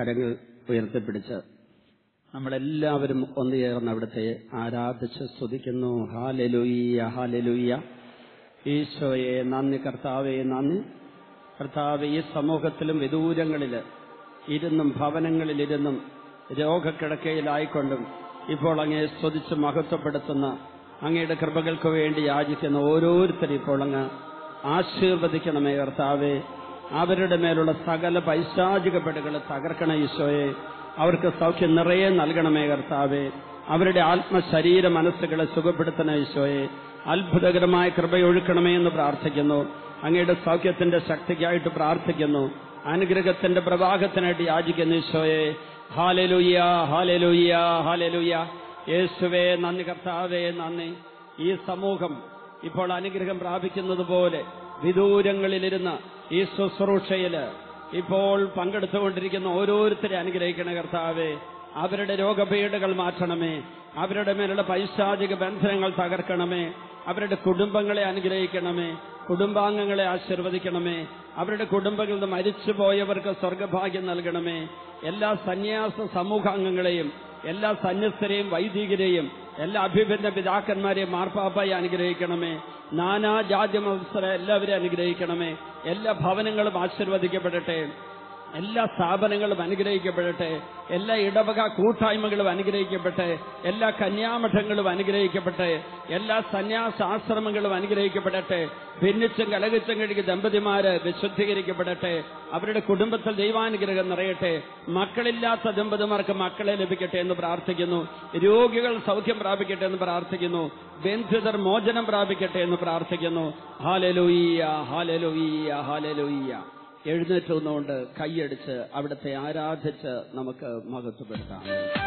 കരങ്ങൾ ഉയർത്തിപ്പിടിച്ച് നമ്മളെല്ലാവരും ഒന്ന് ചേർന്ന് അവിടുത്തെ ആരാധിച്ച് സ്തുതിക്കുന്നു ഹാലലുയ്യ ഹാലലുയ്യ ഈശോയെ നന്ദി കർത്താവെ നന്ദി കർത്താവ് ഈ സമൂഹത്തിലും വിദൂരങ്ങളിൽ ഇരുന്നും ഭവനങ്ങളിലിരുന്നും രോഗക്കിടക്കയിലായിക്കൊണ്ടും ഇപ്പോൾ അങ്ങയെ സ്തുതിച്ച് മഹത്വപ്പെടുത്തുന്ന അങ്ങയുടെ കൃപകൾക്ക് വേണ്ടി യാചിക്കുന്ന ഓരോരുത്തരും ഇപ്പോൾ അങ്ങ് ആശീർവദിക്കണമേ കർത്താവെ അവരുടെ മേലുള്ള സകല പൈശാചികപ്പെടുകൾ തകർക്കണ ഈശോയെ അവർക്ക് സൗഖ്യം നിറയെ നൽകണമേ കർത്താവെ അവരുടെ ആത്മശരീര മനസ്സുകളെ സുഖപ്പെടുത്തണ ഈശോയെ അത്ഭുതകരമായ കൃപയൊഴുക്കണമേ എന്ന് പ്രാർത്ഥിക്കുന്നു അങ്ങയുടെ സൗഖ്യത്തിന്റെ ശക്തിക്കായിട്ട് പ്രാർത്ഥിക്കുന്നു അനുഗ്രഹത്തിന്റെ പ്രവാഹത്തിനായിട്ട് യാചിക്കുന്നു ഈശോയെ ഹാലലുയ്യ ഹാലലുയ്യ ഹാലലുയ്യ യേശുവേ നന്ദി കർത്താവേ നന്ദി ഈ സമൂഹം ഇപ്പോൾ അനുഗ്രഹം പ്രാപിക്കുന്നത് പോലെ വിദൂരങ്ങളിലിരുന്ന് ഈ ശുശ്രൂഷയില് ഇപ്പോൾ പങ്കെടുത്തുകൊണ്ടിരിക്കുന്ന ഓരോരുത്തരെ അനുഗ്രഹിക്കണ കർത്താവേ അവരുടെ രോഗപീഠകൾ മാറ്റണമേ അവരുടെ മേലുള്ള പൈശാചിക ബന്ധനങ്ങൾ തകർക്കണമേ അവരുടെ കുടുംബങ്ങളെ അനുഗ്രഹിക്കണമേ കുടുംബാംഗങ്ങളെ ആശീർവദിക്കണമേ അവരുടെ കുടുംബങ്ങളിൽ നിന്ന് മരിച്ചുപോയവർക്ക് സ്വർഗഭാഗ്യം നൽകണമേ എല്ലാ സന്യാസ സമൂഹാംഗങ്ങളെയും എല്ലാ സന്യസ്തരെയും വൈദികരെയും എല്ലാ അഭിഭിന്ന പിതാക്കന്മാരെയും മാർപ്പാപ്പായി അനുഗ്രഹിക്കണമേ നാനാ ജാതി മത്സര എല്ലാവരെയും അനുഗ്രഹിക്കണമേ എല്ലാ ഭവനങ്ങളും ആശീർവദിക്കപ്പെടട്ടെ എല്ലാ സ്ഥാപനങ്ങളും അനുഗ്രഹിക്കപ്പെടട്ടെ എല്ലാ ഇടവക കൂട്ടായ്മകളും അനുഗ്രഹിക്കപ്പെട്ട് എല്ലാ കന്യാമഠങ്ങളും അനുഗ്രഹിക്കപ്പെട്ട് എല്ലാ സന്യാസാശ്രമങ്ങളും അനുഗ്രഹിക്കപ്പെടട്ടെ ഭിന്നിച്ചും കലകിച്ചും കഴുകി ദമ്പതിമാര് വിശുദ്ധീകരിക്കപ്പെടട്ടെ അവരുടെ കുടുംബത്തിൽ ദൈവാനുഗ്രഹം നിറയട്ടെ മക്കളില്ലാത്ത ദമ്പതിമാർക്ക് മക്കളെ ലഭിക്കട്ടെ എന്ന് പ്രാർത്ഥിക്കുന്നു രോഗികൾ സൗഖ്യം പ്രാപിക്കട്ടെ എന്ന് പ്രാർത്ഥിക്കുന്നു ബന്ധിതർ മോചനം പ്രാപിക്കട്ടെ എന്ന് പ്രാർത്ഥിക്കുന്നു ഹാലലൂയ്യ ഹാലലൂയ്യ ഹാലലൂയ്യ എഴുന്നേറ്റ് നിന്നുകൊണ്ട് കൈയടിച്ച് അവിടുത്തെ ആരാധിച്ച് നമുക്ക് മഹത്വപ്പെടുത്താം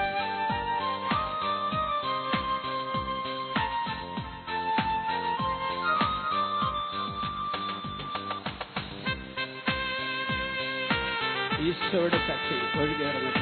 ഈശോയുടെ ശക്തി ഒഴുകിയിറങ്ങട്ടെ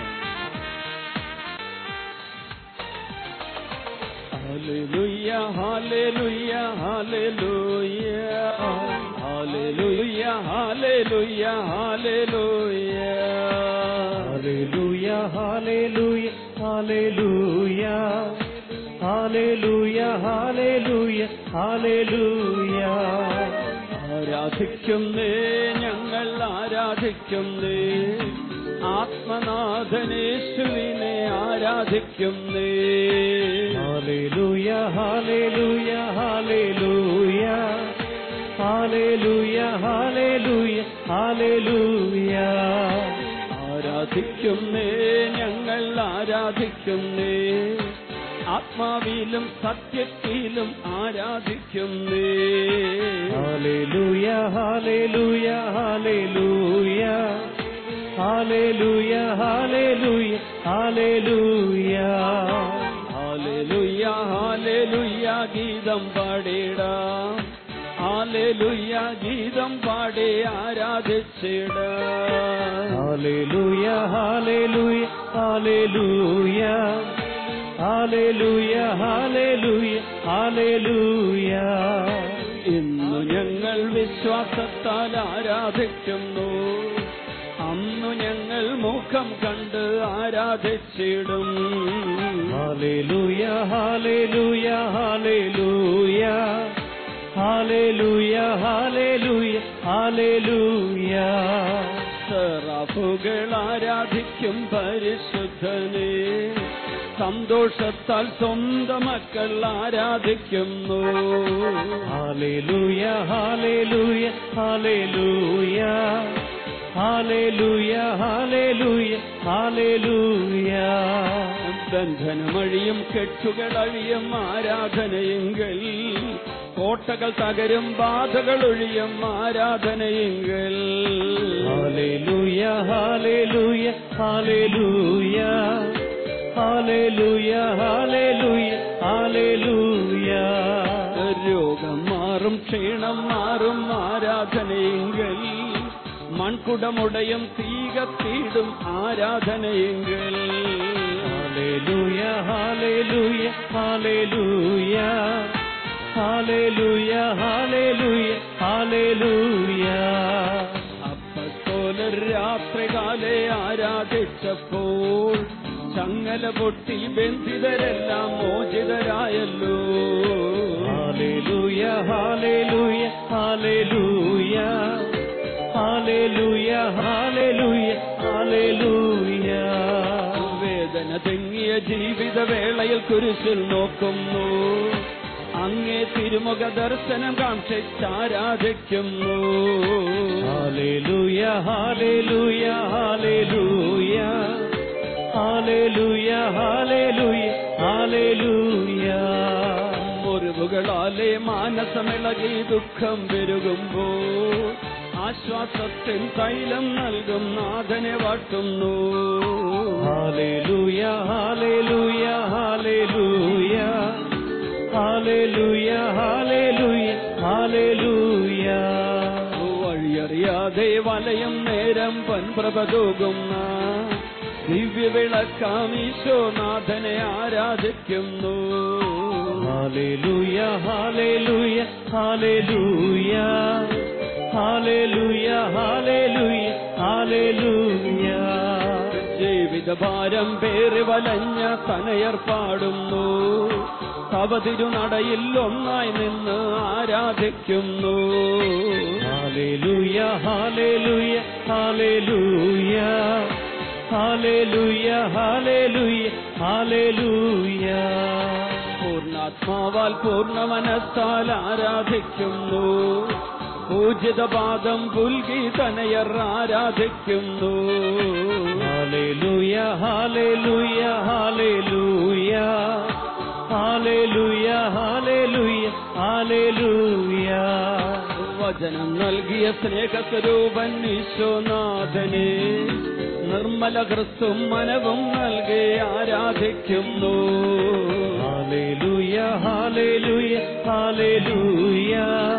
Hallelujah, hallelujah, hallelujah. Hallelujah, hallelujah, hallelujah. Hallelujah, hallelujah, hallelujah. Hallelujah, hallelujah, hallelujah. ആരാധിക്കുന്നേ ഞങ്ങൾ ആരാധിക്കുന്നേ ആത്മനാഥനേശുവിനെ ആരാധിക്കുന്നേ Hallelujah, hallelujah, hallelujah. Hallelujah, hallelujah, hallelujah. ആരാധിക്കുന്നേ ഞങ്ങൾ ആരാധിക്കുന്നേ ആത്മാവിലും സത്യത്തിലും ആരാധിക്കുന്നേ Hallelujah, hallelujah, hallelujah. Hallelujah, hallelujah, hallelujah. ഹാലലുയ്യ ഹാലലുയ്യ ഗീതം പാടിടാം ഹാലലുയ്യ ഗീതം പാടി ആരാധിച്ചിടാം Hallelujah, hallelujah, hallelujah. Hallelujah, hallelujah, hallelujah. ഇന്നു ഞങ്ങൾ വിശ്വാസത്താൽ ആരാധിക്കുന്നു അന്നു ഞങ്ങൾ മുഖം കണ്ട് ആരാധിച്ചിടും Hallelujah, hallelujah, hallelujah. Hallelujah, hallelujah, hallelujah. സെറാഫുകൾ ആരാധിക്കും പരിശുദ്ധനെ സന്തോഷത്താൽ സ്വന്തം മക്കൾ ആരാധിക്കുന്നു Hallelujah, hallelujah, hallelujah. Hallelujah, hallelujah, hallelujah. ബന്ധനമഴിയും കെട്ടുകൾ അഴിയും ആരാധനയെങ്കിൽ കോട്ടകൾ തകരും ബാധകൾ ഒഴിയും ആരാധനയെങ്കിൽ Hallelujah, hallelujah, hallelujah. Hallelujah, hallelujah, hallelujah. രോഗം മാറും ക്ഷീണം മാറും ആരാധനയെങ്കിൽ മൺകുടമുടയും തീകത്തീടും ആരാധനയെങ്കിൽ Hallelujah, hallelujah, hallelujah. Hallelujah, hallelujah, hallelujah. അപ്പസ്തോലർ രാത്രികാലെ ആരാധിച്ച വിളിച്ചപ്പോൾ ചങ്ങല പൊട്ടി ബന്ധിതരെല്ലാം മോചിതരായല്ലോ ഹാലേലൂയ ഹാലേലൂയ ഹാലേലൂയ ഹാലേലൂയ ഹാലേലൂയ ഹാലേലൂയ വേദന തെങ്ങിയ ജീവിത വേളയിൽ കുരിശിൽ നോക്കുന്നു അങ്ങേ തിരുമുഖ ദർശനം കാക്ഷിച്ചാരാധിക്കുന്നു ഹാലേലൂയ ഹാലേലൂയ ഹാലേലൂയ ഹാലേലൂയ ഹാലേലൂയ ഹാലേലൂയ മുറിവുകളാലെ മാനസമിളകി ദുഃഖം പെരുകുമ്പോൾ ആശ്വാസത്തിൻ തൈലം നൽകും നാഥനെ വാട്ടുന്നു ഹാലേലൂയ ഹാലേലൂയ ഹാലേലൂയ ഹാലേലൂയ ഹാലേലൂയ ഹാലേലൂയ വഴിയറിയാതെ വലയം നേരം പൻപ്രഭ തൂകുന്ന ദിവ്യവിളക്കാം ഈശോനാഥനെ ആരാധിക്കുന്നു ഹാലേലൂയ ഹാലേലൂയ ഹാലേലൂയ ഹാലേലൂയ ഹാലേലൂയ ഹാലേലൂയ ജീവിത ഭാരം പേറി വലഞ്ഞ തനയർ പാടുന്നു തവ തിരുനടയിൽ ഒന്നായി നിന്ന് ആരാധിക്കുന്നു ഹാലേലൂയ ഹാലേലൂയ ഹാലേലൂയ ഹാലേലൂയ ഹാലേലൂയ ഹാലേലൂയ പൂർണ്ണാത്മാവാൽ പൂർണ്ണ മനസ്സാൽ ആരാധിക്കുന്നു പൂജിത പാദം പുൽകി തനയർ ആരാധിക്കുന്നു ഹാലേലൂയ ഹാലേലൂയ ഹാലേലൂയ ഹാലേലൂയ ഹാലേലൂയ ഹാലേലൂയ വചനം നൽകിയ സ്നേഹസ്വരൂപൻ ഈശോനാഥനെ നിർമ്മല ക്രിസ്തും മനവും നൽകി ആരാധിക്കുന്നു ഹാലേലൂയ ഹാലേലൂയ ഹാലേലൂയ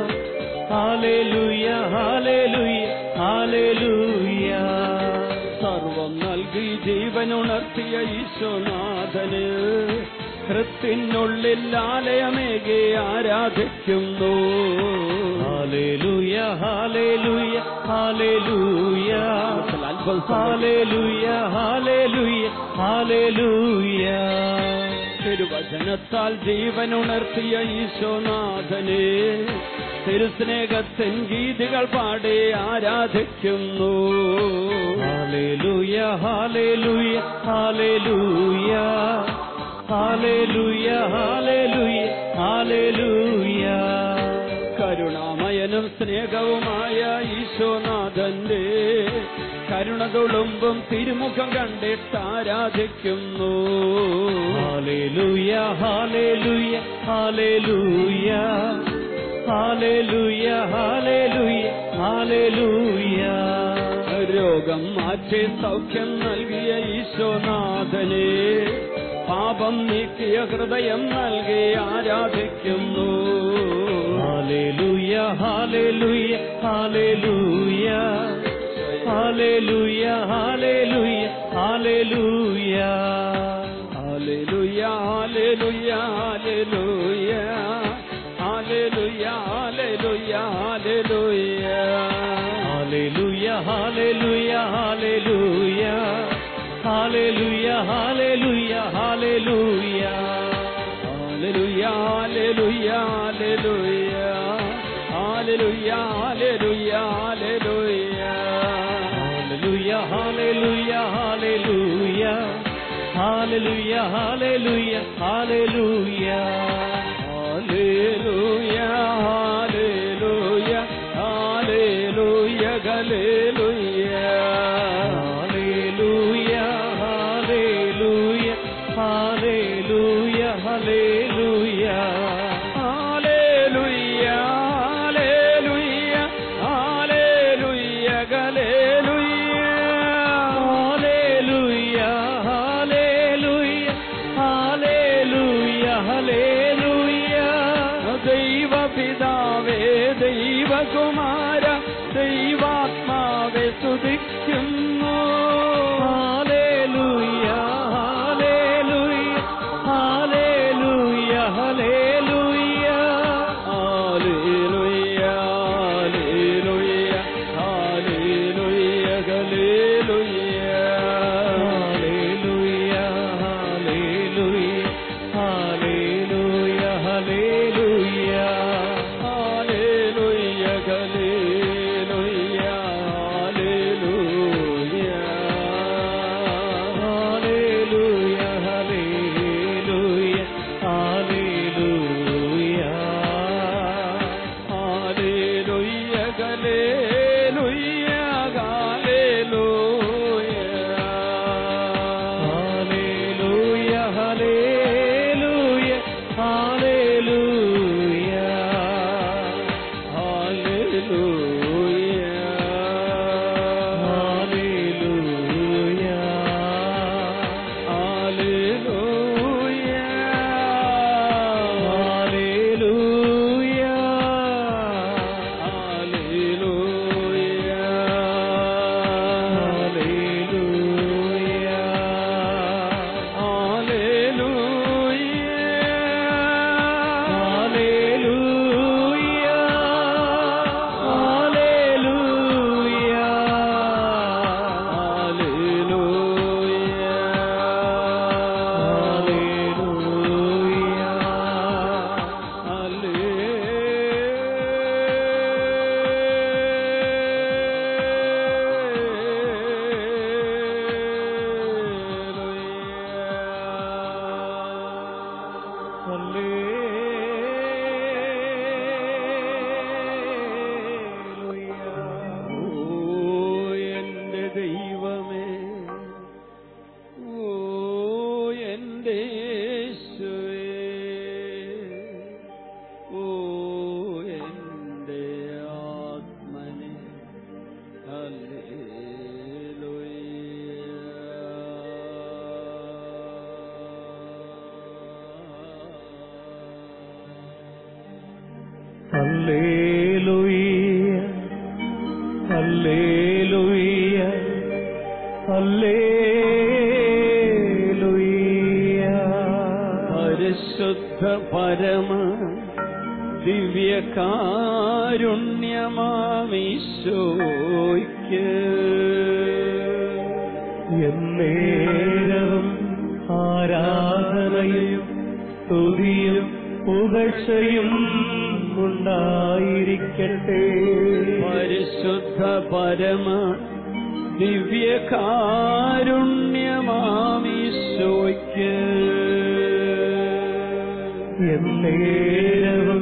ഹാലേലൂയ ഹാലേലൂയ ഹാലേലൂയ സർവം നൽകി ജീവനുണർത്തിയ ഈശോനാഥന് കൃത്തിനുള്ളിൽ ആലയമേകി ആരാധിക്കുന്നു ഹാലേലൂയ ഹാലേലൂയ ഹാലേലൂയ അത്ഭുത ഹാലേലൂയ ഹാലേലൂയ ഹാലേലൂയ തിരുവചനത്താൽ ജീവനുണർത്തിയ ഈശോനാഥനെ തിരുസ്നേഹത്തിൻ ഗീതികൾ പാടി ആരാധിക്കുന്നു ഹാലേലൂയ ഹാലേലൂയ ഹാലേലൂയ ഹാലേലൂയ ഹാലേലൂയ ഹാലേലൂയ കരുണാമയനും സ്നേഹവുമായ ഈശോനാഥന്റെ കരുണ തുളുമ്പും തിരുമുഖം കണ്ടിട്ട് ആരാധിക്കുന്നു ഹാലേലൂയ ഹാലേലൂയ ഹാലേലൂയ ഹാലേലൂയ ഹാലേലൂയ ഹാലേലൂയ രോഗം മാറ്റി സൗഖ്യം നൽകിയ ഈശോനാഥനെ പാപം നീക്കിയ ഹൃദയം നൽകി ആരാധിക്കുന്നു ഹാലേലൂയ ഹാലേലൂയ ഹാലേലൂയ ഹാലേലൂയ ഹാലേലൂയ ഹാലേലൂയ ഹല്ലേലൂയ ഹല്ലേലൂയ ഹല്ലേലൂയ ഹല്ലേലൂയ ഹല്ലേലൂയ ഹല്ലേലൂയ ഹാലേലൂയ ഹാലേലൂയ ഹാലേലൂയ ഹാലേലൂയ ഹാലേലൂയ ഹാലേലൂയ ഹല്ലേലൂയ ഹല്ലേലൂയ ഹല്ലേലൂയ ഹല്ലേലൂയ ഹല്ലേലൂയ ഹല്ലേലൂയ ഹാലേലൂയ ഹാലേലൂയ ഹാലേലൂയ ഹാലേലൂയ ഹാലേലൂയ ഹല്ലേലൂയ ഹല്ലേലൂയ ഹല്ലേലൂയ ഹാലേലൂയ ഹാലേലൂയ ഹാലേലൂയ ഹാലേലൂയ ഹല്ലേലൂയ ഹല്ലേലൂയ ഹല്ലേലൂയ ഹല്ലേലൂയ ഹാലേലൂയ ഹാലേലൂയ ഹാലേലൂയ ഹാലേലൂയ ദൈവപിതാവേ ദൈവകുമാര ദൈവാത്മാവെ സ്തുതിക്കുന്നു ഹാലേലൂയ ഹാലേലൂയ ഹാലേലൂയ ഓ എന്റെ ദൈവമേ ഓ എന്റെ യേശുവേ ഓ എന്റെ ആത്മനെ ഹല്ലേലൂയ ഹല്ലേലൂയ ഹല്ലേലൂയ പരിശുദ്ധ പരമ ദിവ്യകാരുണ്യമാമീശോയ്ക്ക് എന്നേരവും ആരാധനയും സ്തുതിയും പുകഴ്ചയും ഉണ്ടായിരിക്കട്ടെ പരിശുദ്ധ പരമ ദിവ്യകാരുണ്യമാമീശോയ്ക്ക് എന്നേരവും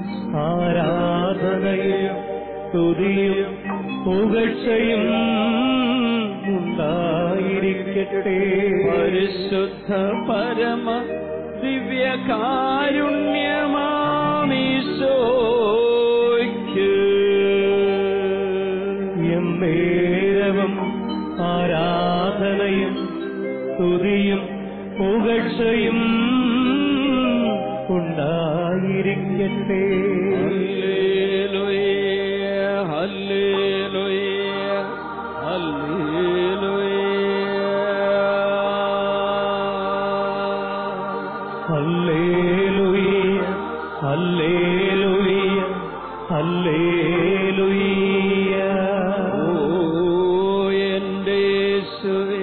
ആരാധനയും സ്തുതിയും പുകഴ്ചയും ഉണ്ടായിരിക്കട്ടെ പരിശുദ്ധ പരമ ദിവ്യകാരുണ്യമാമീശോയ്ക്ക് എന്നേരവും ആരാധനയും സ്തുതിയും പുകഴ്ചയും ഉണ്ടായിരിക്കട്ടെ ഹല്ലേലൂയ ഹല്ലേലൂയ ഹല്ലേലൂയ ഹല്ലേലൂയ ഹല്ലേലൂയ ഹല്ലേലൂയ ഓ എന്റെ യേശുവേ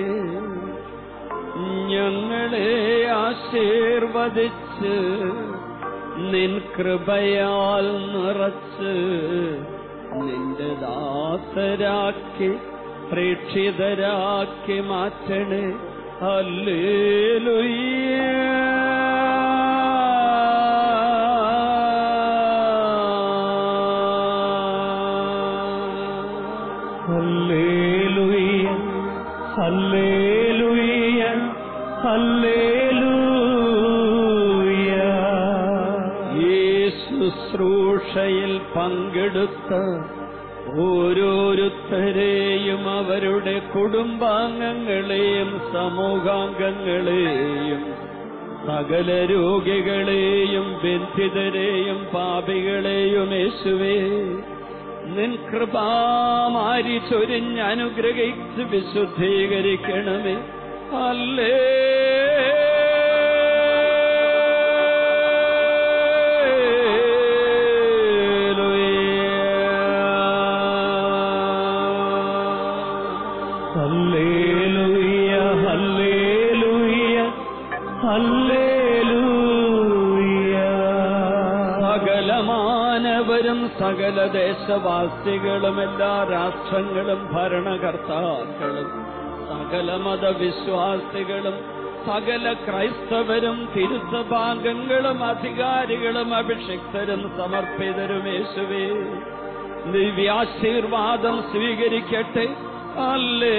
ഞങ്ങളെ ആശീർവദിച്ച് നിൻ കൃപയാൽ നിറച്ച് നിന്റെ ദാസരാക്കി പ്രേക്ഷിതരാക്കി മാറ്റണേ ഹല്ലേലൂയ ഹല്ലേലൂയ ഹല്ലേലൂയ ഹല്ലേലൂയ ഈ ശുശ്രൂഷയിൽ പങ്കെടുത്ത ഓരോരുത്തരെയും അവരുടെ കുടുംബാംഗങ്ങളെയും സമൂഹാംഗങ്ങളെയും സകല രോഗികളെയും ബന്ധിതരെയും പാപികളെയും യേശുവേ നിൻ കൃപാമാരി ചൊരിഞ്ഞ് അനുഗ്രഹിച്ച് വിശുദ്ധീകരിക്കണമേ അല്ലേ ഹല്ലേലൂയ ഹല്ലേലൂയ ഹല്ലേലൂയ സകല മാനവരും സകല ദേശവാസികളും എല്ലാ രാഷ്ട്രങ്ങളും ഭരണകർത്താക്കളും സകല മതവിശ്വാസികളും സകല ക്രൈസ്തവരും തിരുസഭാംഗങ്ങളും അധികാരികളും അഭിഷിക്തരും സമർപ്പിതരും യേശുവേ ദിവ്യാശീർവാദം സ്വീകരിക്കട്ടെ അല്ലേ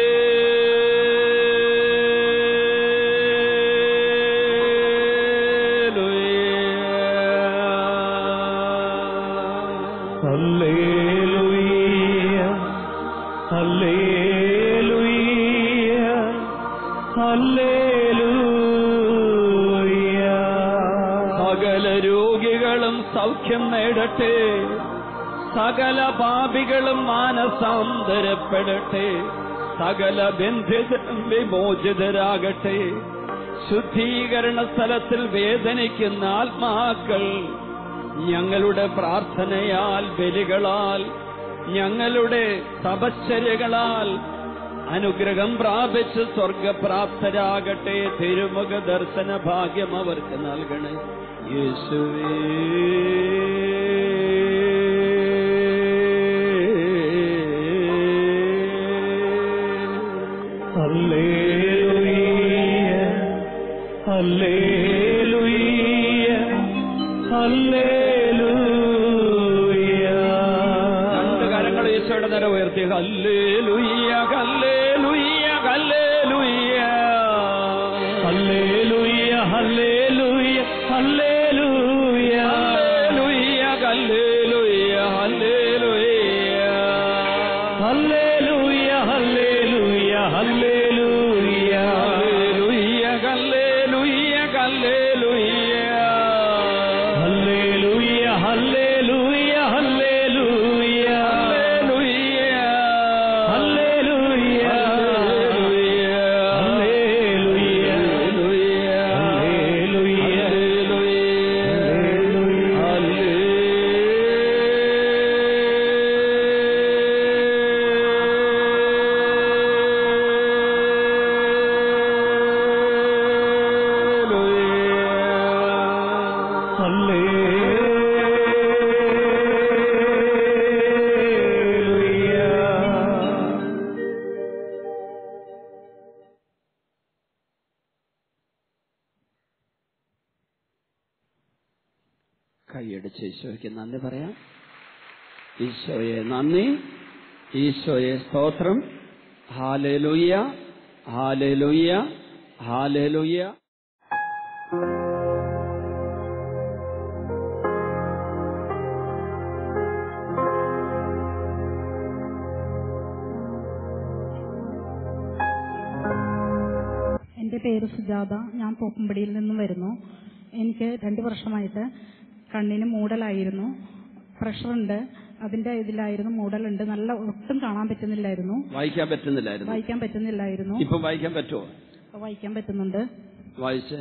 ഹല്ലേലൂയ ഹല്ലേലൂയ ഹല്ലേലൂയ സകല രോഗികളും സൗഖ്യം നേടട്ടെ സകല പാപികളും മാനസാന്തരപ്പെടട്ടെ സകല ബന്ധിതരും വിമോചിതരാകട്ടെ ശുദ്ധീകരണ സ്ഥലത്തിൽ വേദനിക്കുന്ന ആത്മാക്കൾ ഞങ്ങളുടെ പ്രാർത്ഥനയാൽ ബലികളാൽ ഞങ്ങളുടെ തപശ്ചര്യകളാൽ അനുഗ്രഹം പ്രാപിച്ച് സ്വർഗപ്രാപ്തരാകട്ടെ തിരുമുഖ ദർശന ഭാഗ്യം അവർക്ക് നൽകണേ യേശുവേ ഹല്ലേലൂയ ഹല്ലേലൂയ രണ്ട് കരങ്ങൾ ഈശോയുടെ നേരെ ഉയർത്തി ഹല്ലേ ലുയ്യ ഹല്ലേ ലുയ്യ ഹല്ലേ ലുയ്യ ഹല്ലേലൂയ ഹല്ലേലൂയ ഹല്ലേലൂയ ഹല്ലേലൂയ ഹല്ലേലൂയ ഹല്ലേലൂയ ഹല്ലേലൂയ ഹല്ലേലൂയ ഹല്ലേലൂയ ഹല്ലേലൂയ ഹല്ലേലൂയ ഹല്ലേലൂയ ഹല്ലേലൂയ ഹല്ലേലൂയ ഹല്ലേലൂയ ഹല്ലേലൂയ ഹല്ലേലൂയ ഹല്ലേലൂയ ഹല്ലേലൂയ കൈയടിച്ച് ഈശോയ്ക്ക് നന്ദി പറയാം ഈശോയെ നന്ദി ഈശോയെ സ്തോത്രം ഹാലേലൂയ ഹാലേലൂയ ഹാലേലൂയ എൻ്റെ പേര് സുജാത ഞാൻ തോപ്പുംപടിയിൽ നിന്നും വരുന്നു എനിക്ക് രണ്ട് വർഷമായിട്ട് കണ്ണിന് മൂടലായിരുന്നു പ്രഷറുണ്ട് അതിന്റെ ഇതിലായിരുന്നു മൂടലുണ്ട് നല്ല ഒട്ടും കാണാൻ പറ്റുന്നില്ലായിരുന്നു വായിക്കാൻ പറ്റുന്നില്ലായിരുന്നു വായിക്കാൻ പറ്റുന്നില്ലായിരുന്നു ഇപ്പം വായിക്കാൻ പറ്റുമോ ഇപ്പൊ വായിക്കാൻ പറ്റുന്നുണ്ട് വായിച്ചേ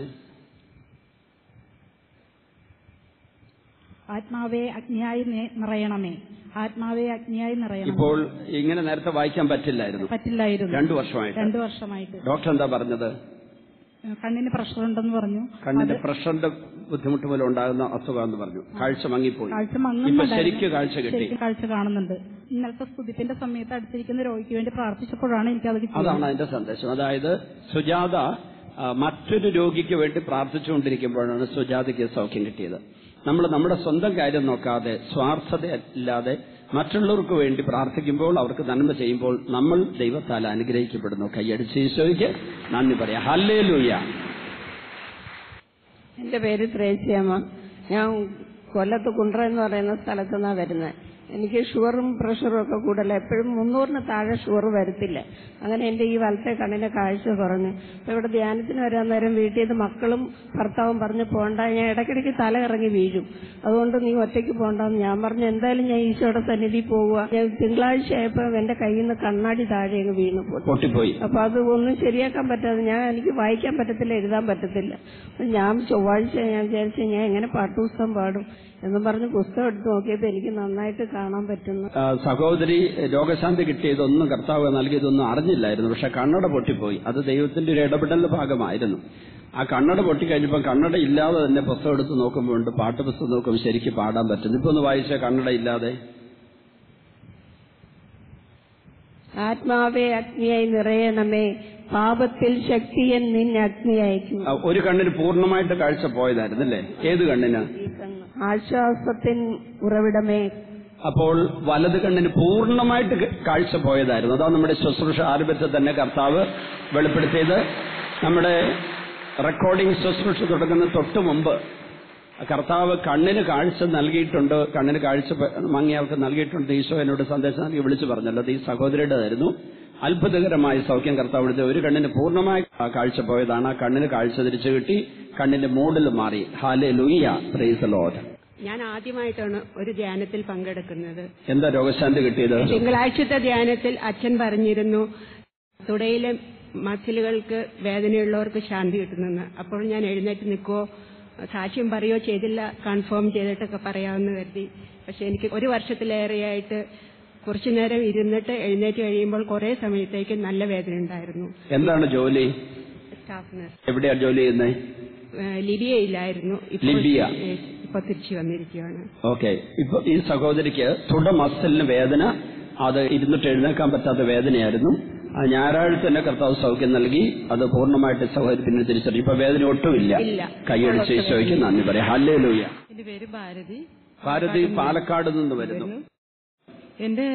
ആത്മാവെ അഗ്നിയായി നി- നിറയണമേ ആത്മാവെ അഗ്നിയായി നിറയണമേ ഇപ്പോൾ ഇങ്ങനെ നേരത്തെ വായിക്കാൻ പറ്റില്ലായിരുന്നു പറ്റില്ലായിരുന്നു രണ്ടു വർഷമായിട്ട് രണ്ടു വർഷമായിട്ട് ഡോക്ടർ എന്താ പറഞ്ഞത് കണ്ണിന് പ്രഷർ ഉണ്ടെന്ന് പറഞ്ഞു കണ്ണിന്റെ പ്രഷറിന്റെ ബുദ്ധിമുട്ട് മൂലം ഉണ്ടാകുന്ന അസുഖമെന്ന് പറഞ്ഞു കാഴ്ച മങ്ങിപ്പോയി കാഴ്ച ഇപ്പൊ മങ്ങുന്നുണ്ടായിരുന്നു. ശരിക്ക് കാഴ്ച കിട്ടി ശരിക്കും കാഴ്ച കാണുന്നുണ്ട് ഇന്നലത്തെ സ്തുതിപ്പിന്റെ സമയത്ത് അടുത്തിരിക്കുന്ന രോഗിക്ക് വേണ്ടി പ്രാർത്ഥിച്ചപ്പോഴാണ് എനിക്കത് കിട്ടിയത് അതാണ് അതിന്റെ സന്ദേശം അതായത് സുജാത ആ, മറ്റൊരു രോഗിക്ക് വേണ്ടി പ്രാർത്ഥിച്ചുകൊണ്ടിരിക്കുമ്പോഴാണ് സുജാതയ്ക്ക് സൗഖ്യം കിട്ടിയത് നമ്മൾ നമ്മുടെ സ്വന്തം കാര്യം നോക്കാതെ സ്വാർത്ഥത ഇല്ലാതെ മറ്റുള്ളവർക്ക് വേണ്ടി പ്രാർത്ഥിക്കുമ്പോൾ അവർക്ക് നന്മ ചെയ്യുമ്പോൾ നമ്മൾ ദൈവത്താൽ അനുഗ്രഹിക്കപ്പെടുന്നു കൈയടിച്ച് ഈശോയ്ക്ക് നന്ദി പറയാം ഹല്ലേ ലൂയ എന്റെ പേര് ത്രേസ്യാമ്മ ഞാൻ കൊല്ലത്ത് കുണ്ട്ര എന്ന് പറയുന്ന സ്ഥലത്തു നിന്നാണ് വരുന്നത് എനിക്ക് ഷുഗറും പ്രഷറും ഒക്കെ കൂടുതൽ എപ്പോഴും മുന്നൂറിന് താഴെ ഷുഗർ വരത്തില്ല അങ്ങനെ എന്റെ ഈ വലത്തെ കണ്ണിന്റെ കാഴ്ച കുറഞ്ഞു അപ്പൊ ഇവിടെ ധ്യാനത്തിന് വരാൻ നേരം വീട്ടിൽ നിന്ന് മക്കളും ഭർത്താവും പറഞ്ഞ് പോണ്ട ഞാൻ ഇടയ്ക്കിടയ്ക്ക് തല ഇറങ്ങി വീഴും അതുകൊണ്ട് നീ ഒറ്റയ്ക്ക് പോണ്ടെന്ന് ഞാൻ പറഞ്ഞു എന്തായാലും ഞാൻ ഈശോയുടെ സന്നിധി പോവുക ഞാൻ തിങ്കളാഴ്ച ആയപ്പോ എന്റെ കയ്യിൽ നിന്ന് കണ്ണാടി താഴെ അങ്ങ് വീണു പോയി പൊട്ടിപ്പോയി അപ്പൊ അത് ഒന്നും ശരിയാക്കാൻ പറ്റാതെ ഞാൻ എനിക്ക് വായിക്കാൻ പറ്റത്തില്ല എഴുതാൻ പറ്റത്തില്ല അപ്പൊ ഞാൻ ചൊവ്വാഴ്ച ഞാൻ വിചാരിച്ചു ഞാൻ എങ്ങനെ പാട്ടുപുസ്തകം പാടും എന്നും പറഞ്ഞ് പുസ്തകം എടുത്ത് നോക്കിയപ്പോ എനിക്ക് നന്നായിട്ട് കാണാൻ പറ്റുന്നു ആ, സഹോദരി രോഗശാന്തി കിട്ടിയതൊന്നും കർത്താവ് നൽകിയതൊന്നും അറിഞ്ഞില്ലായിരുന്നു പക്ഷെ കണ്ണട പൊട്ടിപ്പോയി അത് ദൈവത്തിന്റെ ഒരു ഇടപെടലിന്റെ ഭാഗമായിരുന്നു ആ കണ്ണട പൊട്ടിക്കഴിഞ്ഞപ്പോൾ കണ്ണട ഇല്ലാതെ തന്നെ പുസ്തകം എടുത്ത് നോക്കുമ്പോൾ പാട്ടുപുസ്തകം നോക്കുമ്പോൾ ശരിക്ക് പാടാൻ പറ്റുന്നു ഇപ്പൊ ഒന്ന് വായിച്ച കണ്ണട ഇല്ലാതെ ആത്മാവെ അഗ്നിയായി നിറയണമേ പാപത്തിൽ ശക്തിയൻ നിന്നെ അഗ്നി അയക്കും ആ, ഒരു കണ്ണിന് പൂർണ്ണമായിട്ട് കാഴ്ച പോയതായിരുന്നു അല്ലേ ഏത് കണ്ണിന് ആശ്വാസത്തിൻ ഉറവിടമേ അപ്പോൾ വലത് കണ്ണിന് പൂർണ്ണമായിട്ട് ക- കാഴ്ച പോയതായിരുന്നു അതാണ് നമ്മുടെ ശുശ്രൂഷ ആരംഭത്തിൽ തന്നെ കർത്താവ് വെളിപ്പെടുത്തിയത് നമ്മുടെ റെക്കോർഡിംഗ് ശുശ്രൂഷ തുടങ്ങുന്ന തൊട്ട് മുമ്പ് കർത്താവ് കണ്ണിന് കാഴ്ച നൽകിയിട്ടുണ്ട് കണ്ണിന് കാഴ്ച പ- മങ്ങിയവർക്ക് നൽകിയിട്ടുണ്ട് ഈശോ എന്നോട് സന്ദേശം നൽകി വിളിച്ചു പറഞ്ഞല്ലോ അത് ഈ സഹോദരിയുടേതായിരുന്നു അത്ഭുതകരമായ സൗഖ്യം കർത്താവ് എടുത്ത് ഒരു കണ്ണിന് പൂർണ്ണമായി ആ കാഴ്ച പോയതാണ് ആ കണ്ണിന് കാഴ്ച തിരിച്ചു കിട്ടി കണ്ണിന്റെ മൂഡിൽ മാറി ഹാലെ ലുയ്യ പ്രൈസ് ലോഡ് ഞാൻ ആദ്യമായിട്ടാണ് ഒരു ധ്യാനത്തിൽ പങ്കെടുക്കുന്നത് എന്താ രോഗശാന്തി കിട്ടിയത് തിങ്കളാഴ്ചത്തെ ധ്യാനത്തിൽ അച്ഛൻ പറഞ്ഞിരുന്നു തുടയിലെ മസിലുകൾക്ക് വേദനയുള്ളവർക്ക് ശാന്തി കിട്ടുന്നെന്ന് അപ്പോൾ ഞാൻ എഴുന്നേറ്റ് നിൽക്കുവോ സാക്ഷ്യം പറയുകയോ ചെയ്തില്ല കൺഫേം ചെയ്തിട്ടൊക്കെ പറയാമെന്ന് കരുതി പക്ഷെ എനിക്ക് ഒരു വർഷത്തിലേറെയായിട്ട് കുറച്ചു നേരം ഇരുന്നിട്ട് എഴുന്നേറ്റ് കഴിയുമ്പോൾ കുറെ സമയത്തേക്ക് നല്ല വേദന ഉണ്ടായിരുന്നു എന്താണ് ജോലി സ്റ്റാഫ് നഴ്സ് എവിടെയാ ജോലി ചെയ്യുന്നത് ഏഹ് ലിബിയയിലായിരുന്നു ഇപ്പോൾ ലിബിയ. ഏഹ് ഇപ്പോൾ തിരിച്ചു വന്നിരിക്കുകയാണ് ഓക്കെ ഇപ്പൊ ഈ സഹോദരിക്ക് തുട മസിലിന് വേദന അത് ഇരുന്നിട്ട് എഴുന്നേക്കാൻ പറ്റാത്ത വേദനയായിരുന്നു ആ ഞായറാഴ്ച തന്നെ കർത്താവ് സൗഖ്യം നൽകി അത് പൂർണ്ണമായിട്ട് സഹോദരി പിന്നെ തിരിച്ചറിഞ്ഞു ഇപ്പൊ വേദന ഒട്ടുമില്ല ഇല്ല. കൈയടിച്ച് ഈശോയ്ക്ക് നന്ദി പറയാം ഹല്ലേ ലൂയ എന്റെ പേര് ഭാരതി ഭാരതി പാലക്കാട് നിന്ന് വരുന്നു എന്റെ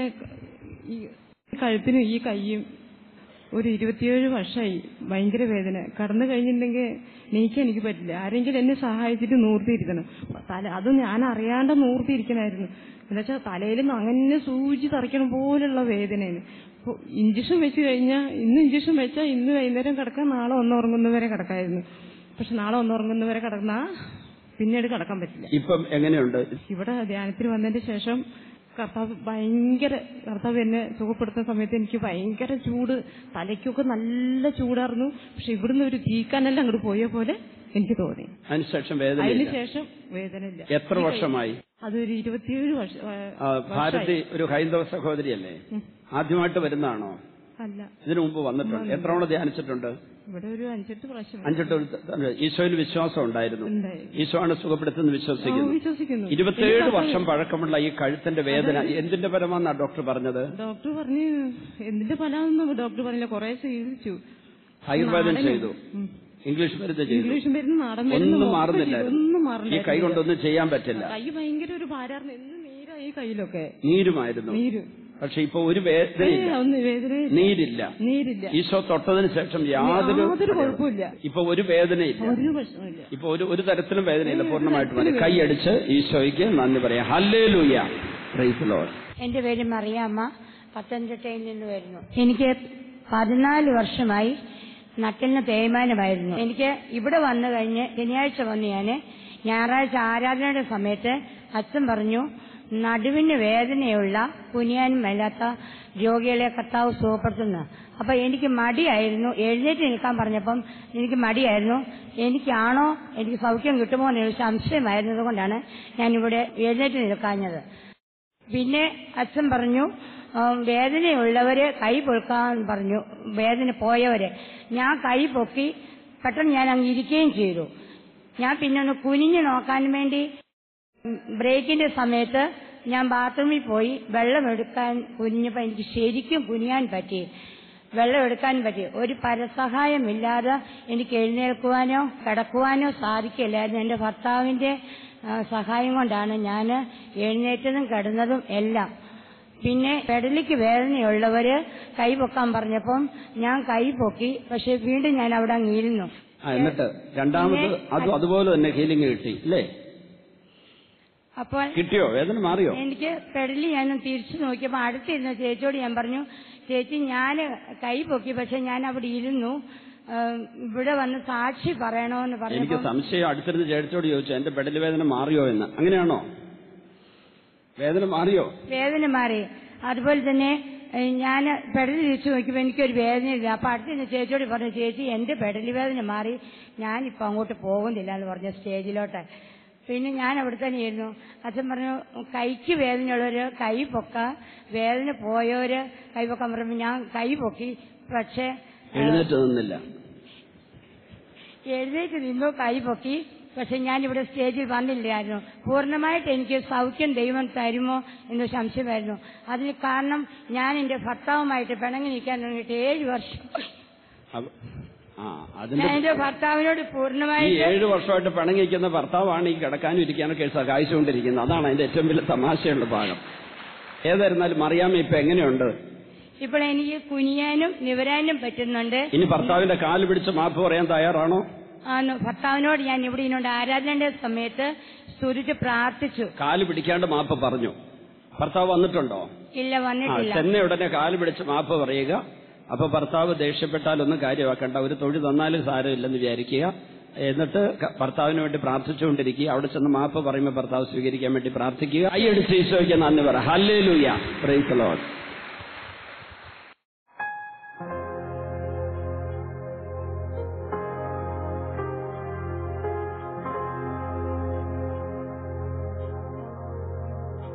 ഈ കഴുത്തിനും ഈ കൈയും ഒരു ഇരുപത്തിയേഴ് വർഷമായി ഭയങ്കര വേദന കടന്നു കഴിഞ്ഞിട്ടുണ്ടെങ്കിൽ നീക്കാൻ എനിക്ക് പറ്റില്ല ആരെങ്കിലും എന്നെ സഹായിച്ചിട്ട് നൂർത്തിയിരിക്കണം തല അത് ഞാൻ അറിയാണ്ട് നൂർത്തിയിരിക്കണമായിരുന്നു എന്നുവെച്ചാൽ തലയിൽ അങ്ങനെ സൂചി തറയ്ക്കണ പോലുള്ള വേദനയാണ് ഇപ്പൊ ഇഞ്ചക്ഷൻ വെച്ച് കഴിഞ്ഞാൽ ഇന്ന് ഇഞ്ചക്ഷൻ വെച്ചാൽ ഇന്ന് വൈകുന്നേരം കിടക്കാൻ നാളെ ഒന്നുറങ്ങുന്നവരെ കിടക്കായിരുന്നു പക്ഷെ നാളെ ഒന്നുറങ്ങുന്നവരെ കിടന്നാ പിന്നീട് കിടക്കാൻ പറ്റില്ല ഇപ്പം എങ്ങനെയുണ്ട് ഇവിടെ ധ്യാനത്തിന് വന്നതിന് ശേഷം കർത്താവ് ഭയങ്കര കർത്താവ് എന്നെ സുഖപ്പെടുത്തുന്ന സമയത്ത് എനിക്ക് ഭയങ്കര ചൂട് തലയ്ക്കൊക്കെ നല്ല ചൂടായിരുന്നു പക്ഷെ ഇവിടുന്ന് ഒരു തീക്കാനെല്ലാം അങ്ങോട്ട് പോയ പോലെ എനിക്ക് തോന്നി അതിനുശേഷം വേദനയില്ല അതിനുശേഷം വേദനയില്ല എത്ര വർഷമായി അതൊരു ഇരുപത്തിയേഴ് വർഷം ആ, ഭാരതി ഒരു ഹൈന്ദവ സഹോദരിയല്ലേ ആദ്യമായിട്ട് വരുന്നതാണോ അല്ല ഇതിനു മുമ്പ് വന്നിട്ടുണ്ട് എത്ര തവണ ധ്യാനിച്ചിട്ടുണ്ട് ഇവിടെ ഒരു അഞ്ചെട്ട് പ്രാവശ്യം അഞ്ചെട്ട് ഒരു- ഈശോയിൽ വിശ്വാസം ഉണ്ടായിരുന്നു ഉണ്ടായി. ഈശോ ആണ് സുഖപ്പെടുത്തുന്ന ആ, വിശ്വസിക്കുന്നു വിശ്വസിക്കുന്നു ഇരുപത്തിയേഴ് വർഷം പഴക്കമുള്ള ഈ കഴുത്തിന്റെ വേദന എന്തിന്റെ പരമാന്നാ ഡോക്ടർ പറഞ്ഞത് ഡോക്ടർ പറഞ്ഞു എന്തിന്റെ ഫലമാണെന്ന് ഡോക്ടർ പറഞ്ഞില്ല കുറെ ചികിത്സിച്ചു ആയുർവേദം നാടനും- ചെയ്തു ഉം. ഇംഗ്ലീഷ് മരുന്ന് ചെയ്തു ഇംഗ്ലീഷ് മരുന്ന് നാടൻ മരുന്ന് ഒന്നും ഒക്കെ മാറുന്നില്ലായിരുന്നു ചെയ്തു. ഒന്നും ഈ മാറില്ല കൈ കൊണ്ടൊന്നും ചെയ്യാൻ പറ്റില്ല കൈ ഭയങ്കര ഒരു ഭാരായിരുന്നു എന്ന് നീരായി ഈ കയ്യിലൊക്കെ നീരുമായിരുന്നു നീര് പക്ഷെ ഇപ്പൊ ഒരു ഏ, വേദനയില്ല ഒന്ന് വേദന നീരില്ല നീരില്ല ഈശോ തൊട്ടതിന് ശേഷം യാതൊരു യാതൊരു കുഴപ്പമില്ല ഇപ്പൊ ഒരു വേദനയില്ല ഒരു പ്രശ്നമില്ല ഇപ്പൊ ഒരു ഒരു തരത്തിലും വേദനയില്ല പൂർണ്ണമായിട്ട് മതി കൈയടിച്ച് ഈശോയ്ക്ക് നന്ദി പറയാം ഹല്ലേ ലൂയ പ്രൈസ് ലോഡ് എന്റെ പേര് മറിയാമ്മ പത്തനംതിട്ടയിൽ നിന്ന് വരുന്നു എനിക്ക് പതിനാല് വർഷമായി നട്ടലിന് തേയ്മാനമായിരുന്നു എനിക്ക് ഇവിടെ വന്നു കഴിഞ്ഞ് ശനിയാഴ്ച വന്നു ഞാന് ഞായറാഴ്ച ആരാധനയുടെ സമയത്ത് അച്ഛൻ പറഞ്ഞു നടുവിന് വേദനയുള്ള കുനിയാനും മേലാത്ത രോഗികളെ കർത്താവ് സുഖപ്പെടുത്തുന്നു അപ്പൊ എനിക്ക് മടിയായിരുന്നു എഴുന്നേറ്റ് നിൽക്കാൻ പറഞ്ഞപ്പം എനിക്ക് മടിയായിരുന്നു എനിക്കാണോ എനിക്ക് സൗഖ്യം കിട്ടുമോ എന്നൊരു സംശയമായിരുന്നത് കൊണ്ടാണ് ഞാനിവിടെ എഴുന്നേറ്റ് നിൽക്കാഞ്ഞത് പിന്നെ അച്ഛൻ പറഞ്ഞു ആ, വേദനയുള്ളവര് കൈ പൊക്കാൻ പറഞ്ഞു വേദന പോയവര് ഞാൻ കൈ പൊക്കി പെട്ടെന്ന് ഞാൻ അങ്ങ് ഇരിക്കുകയും ചെയ്തു ഞാൻ പിന്നെ ഒന്ന് കുനിഞ്ഞു നോക്കാൻ വേണ്ടി ഉം, ബ്രേക്കിന്റെ സമയത്ത് ഞാൻ ബാത്റൂമിൽ പോയി വെള്ളം എടുക്കാൻ കുനിഞ്ഞപ്പോ എനിക്ക് ശരിക്കും കുനിയാൻ പറ്റി വെള്ളം എടുക്കാൻ പറ്റി ഒരു പരസഹായമില്ലാതെ എനിക്ക് എഴുന്നേൽക്കുവാനോ കിടക്കുവാനോ സാധിക്കില്ലായിരുന്നു എന്റെ ഭർത്താവിന്റെ ആ, സഹായം കൊണ്ടാണ് ഞാൻ എഴുന്നേറ്റതും കിടന്നതും എല്ലാം പിന്നെ പെടലിക്ക് വേദനയുള്ളവര് കൈ പൊക്കാൻ പറഞ്ഞപ്പം ഞാൻ കൈ പൊക്കി പക്ഷെ വീണ്ടും ഞാൻ അവിടെ അങ്ങ് ഇരുന്നു ആ എന്നിട്ട് രണ്ടാമത് അത് അതുപോലെ തന്നെ ഹീലിംഗ് കിട്ടി അല്ലേ അപ്പോൾ കിട്ടിയോ വേദന മാറിയോ എനിക്ക് പെടലി ഞാൻ തിരിച്ചു നോക്കിയപ്പോ അടുത്തിരുന്ന ചേച്ചിയോട് ഞാൻ പറഞ്ഞു ചേച്ചി ഞാൻ കൈ പൊക്കി പക്ഷെ ഞാൻ അവിടെ ഇരുന്നു ആ, ഇവിടെ വന്ന് സാക്ഷി പറയണോന്ന് എനിക്ക് പറഞ്ഞപ്പോ സംശയം അടുത്തിരുന്ന് ചേട്ടത്തോട് ചോദിച്ചു എന്റെ പെടൽ വേദന മാറിയോ എന്ന് അങ്ങനെയാണോ വേദന മാറിയോ വേദന മാറി അതുപോലെ തന്നെ ഞാൻ പെടലി തിരിച്ചു നോക്കിയപ്പോൾ എനിക്കൊരു വേദനയില്ല അപ്പൊ അടുത്തിരുന്ന ചേച്ചിയോട് പറഞ്ഞു ചേച്ചി എന്റെ പെടലി വേദന മാറി ഞാനിപ്പോ അങ്ങോട്ട് പോകുന്നില്ല എന്ന് പറഞ്ഞു സ്റ്റേജിലോട്ട് പിന്നെ ഞാൻ അവിടെ തന്നെ ഇരുന്നു അച്ഛൻ പറഞ്ഞു കൈക്ക് വേദനയുള്ളവര് കൈ പൊക്ക വേദന പോയവര് കൈ പൊക്കാൻ പറയുമ്പോൾ ഞാൻ കൈ പൊക്കി പക്ഷേ എഴുന്നേറ്റ് നിന്നില്ല എഴുന്നേറ്റ് നിന്നു കൈ പൊക്കി പക്ഷെ ഞാൻ ഇവിടെ സ്റ്റേജിൽ വന്നില്ലായിരുന്നു പൂർണ്ണമായിട്ട് എനിക്ക് സൗഖ്യം ദൈവം തരുമോ എന്ന് സംശയമായിരുന്നു അതിന് കാരണം ഞാൻ എന്റെ ഭർത്താവുമായിട്ട് പിണങ്ങി നിൽക്കാൻ തുടങ്ങിയിട്ട് ഏഴ് വർഷം അപ്പൊ- ആ ഞാൻ അതിന്റെ എന്റെ ഭർത്താവിനോട് ഈ പൂർണ്ണമായിട്ട് ഏഴ് വർഷമായിട്ട് പിണങ്ങിയിരിക്കുന്ന ഭർത്താവാണ് ഈ കിടക്കാനും ഇരിക്കാനൊക്കെ സഹായിച്ചുകൊണ്ടിരിക്കുന്നത് അതാണ് അതിന്റെ ഏറ്റവും വലിയ തമാശയുള്ള ഭാഗം ഏതായിരുന്നാലും അറിയാമോ ഇപ്പൊ എങ്ങനെയുണ്ട് ഇപ്പോൾ എനിക്ക് കുനിയാനും നിവരാനും പറ്റുന്നുണ്ട് ഇനി ഭർത്താവിന്റെ കാല് പിടിച്ച് മാപ്പ് പറയാൻ തയ്യാറാണോ ആന്ന് ഭർത്താവിനോട് ഞാൻ ഇവിടെ ഇന്നോട് ആരാധനയുടെ സമയത്ത് സ്തുതിച്ച് പ്രാർത്ഥിച്ചു കാല് പിടിക്കാണ്ട് മാപ്പ് പറഞ്ഞു ഭർത്താവ് വന്നിട്ടുണ്ടോ ഇല്ല ആ വന്നിട്ടില്ല ചെന്ന ഉടനെ കാല് പിടിച്ച് മാപ്പ് പറയുക അപ്പൊ ഭർത്താവ് ദേഷ്യപ്പെട്ടാലൊന്നും കാര്യമാക്കണ്ട ഒരു തൊഴിൽ തന്നാലും സാരമില്ലെന്ന് വിചാരിക്കുക എന്നിട്ട് ക- ഭർത്താവിന് വേണ്ടി പ്രാർത്ഥിച്ചുകൊണ്ടിരിക്കുക അവിടെ ചെന്ന് മാപ്പ് പറയുമ്പോൾ ഭർത്താവ് സ്വീകരിക്കാൻ വേണ്ടി പ്രാർത്ഥിക്കുക കൈയടിച്ച് ഈശോയ്ക്ക് നന്ദി പറ ഹല്ലേ ലൂയ പ്രൈസ് ലോഡ്